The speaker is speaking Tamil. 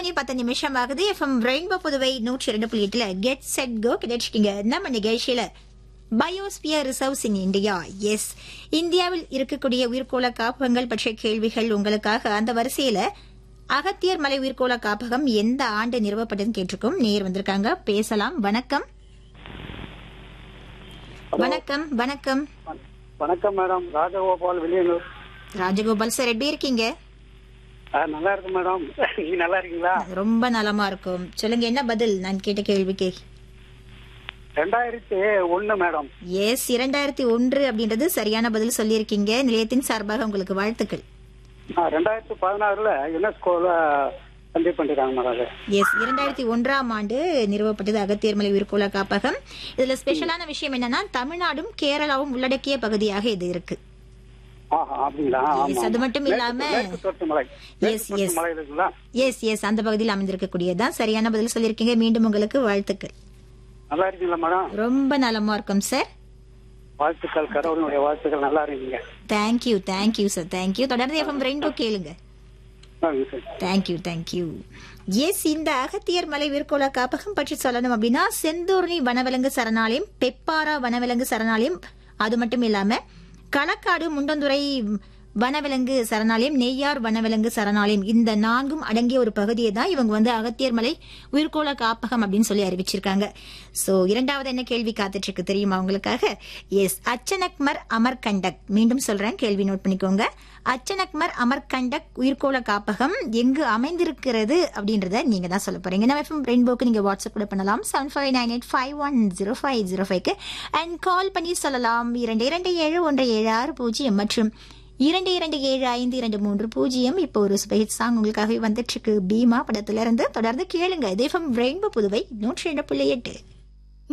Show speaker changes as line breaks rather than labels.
மணி பத்து நிமிஷம் ஆகுது எஃப்எம் ரெயின்போ புதுவை நூற்றி இரண்டு புள்ளி எட்டுல கெட் செட் கோ கிடைச்சிக்கிங்க நம்ம நிகழ்ச்சியில பயோஸ்பியர் ரிசர்வ்ஸ் இன் இந்தியா எஸ் இந்தியாவில் இருக்கக்கூடிய உயிர்கோள காப்பகங்கள் பற்றிய கேள்விகள் உங்களுக்காக அந்த வரிசையில அகத்தியர் மலை உயிர்கோள காப்பகம் எந்த ஆண்டு நிறுவப்பட்டதுன்னு கேட்டிருக்கோம் நேர் வந்திருக்காங்க பேசலாம் வணக்கம் வணக்கம் வணக்கம்
வணக்கம் மேடம் ராஜகோபால் வெளியனூர்
ராஜகோபால் சார் எப்படி இருக்கீங்க
ஆ, நல்லா இருக்கு மேடம் நீங்க நல்லா இருக்கீங்களா
ரொம்ப நலமா இருக்கும் சொல்லுங்க என்ன பதில் நான் கேட்ட கேள்விக்கு
ரெண்டாயிரத்தி ஒண்ணு மேடம்
எஸ் இரண்டாயிரத்தி ஒன்று அப்படின்றது சரியான பதில் சொல்லியிருக்கீங்க நிலையத்தின் சார்பாக உங்களுக்கு வாழ்த்துக்கள்
ஆ, ரெண்டாயிரத்தி பதினாறுல யுனெஸ்கோல கண்டிப் பண்ணிருக்காங்க மேடம் அது
எஸ் இரண்டாயிரத்தி ஒன்றாம் ஆண்டு நிறுவப்பட்டது அகத்தியர்மலை உயிர்கோள காப்பகம் இதுல ஸ்பெஷலான விஷயம் என்னன்னா தமிழ்நாடும் கேரளாவும் உள்ளடக்கிய பகுதியாக இது இருக்கு
ஆஹா அப்படிங்களா
Yes, அது மட்டும் இல்லாம
மேற்கு தொடர்ச்சி மலை
Yes,
மேற்கு
yes.
தொடர்ச்சி மலை இருக்குங்களா
எஸ் எஸ் அந்த பகுதியில் அமைந்திருக்கக்கூடியதான் சரியான பதில் சொல்லியிருக்கீங்க மீண்டும் உங்களுக்கு வாழ்த்துக்கள்
நல்லா இருக்கீங்களா மேடம்
ரொம்ப நலமா இருக்கும் சார்
வாழ்த்துக்கள் கடவுளுடைய வாழ்த்துக்கள் நல்லா இருக்கீங்க
தேங்க்யூ தேங்க்யூ சார் தேங்க்யூ தொடர்ந்து எஃப்எம் ரெயின்போ கேளுங்க
வாங்க சார்.
தேங்க்யூ தேங்க்யூ எஸ் இந்த அகத்தியர் மலை விற்கோள காப்பகம் பற்றி சொல்லணும் அப்படின்னா செந்தூர்ணி வனவிலங்கு சரணாலயம் பெப்பாரா வனவிலங்கு சரணாலயம் அது மட்டும் இல்லாம களக்காடு முண்டந்துறை வனவிலங்கு சரணாலயம் நெய்யார் வனவிலங்கு சரணாலயம் இந்த நான்கும் அடங்கிய ஒரு பகுதியை தான் இவங்க வந்து அகத்தியர் மலை உயிர்கோள காப்பகம் அப்படின்னு சொல்லி அறிவிச்சிருக்காங்க சோ இரண்டாவது என்ன கேள்வி காத்துட்டு இருக்கு தெரியுமா உங்களுக்காக எஸ் அச்சனக்மர் அமர்கண்டக் மீண்டும் சொல்றேன் கேள்வி நோட் பண்ணிக்கோங்க அச்சனக்மர் அமர்கண்டக் உயிர்கோள காப்பகம் எங்கு அமைந்திருக்கிறது அப்படின்றத நீங்க தான் சொல்ல போறீங்க நம்ம எஃப்எம் ரெயின்போக்கு நீங்க வாட்ஸ்அப் கூட பண்ணலாம் seven five nine eight five one zero five zero ஃபைவ்க்கு அண்ட் கால் பண்ணி சொல்லலாம் இரண்டு இரண்டு ஏழு ஒன்று ஏழு ஆறு பூஜ்ஜியம் மற்றும் இரண்டு இரண்டு ஏழு ஐந்து இரண்டு மூன்று பூஜ்ஜியம் இப்போ ஒரு ஸ்பெஹிட் சாங் உங்களுக்காகவே வந்துட்டு இருக்கு பீமா படத்துல இருந்து தொடர்ந்து கேளுங்க தேஃபம் ரெயின்போ புதுவை நூற்றி ரெண்டு புள்ளி எட்டு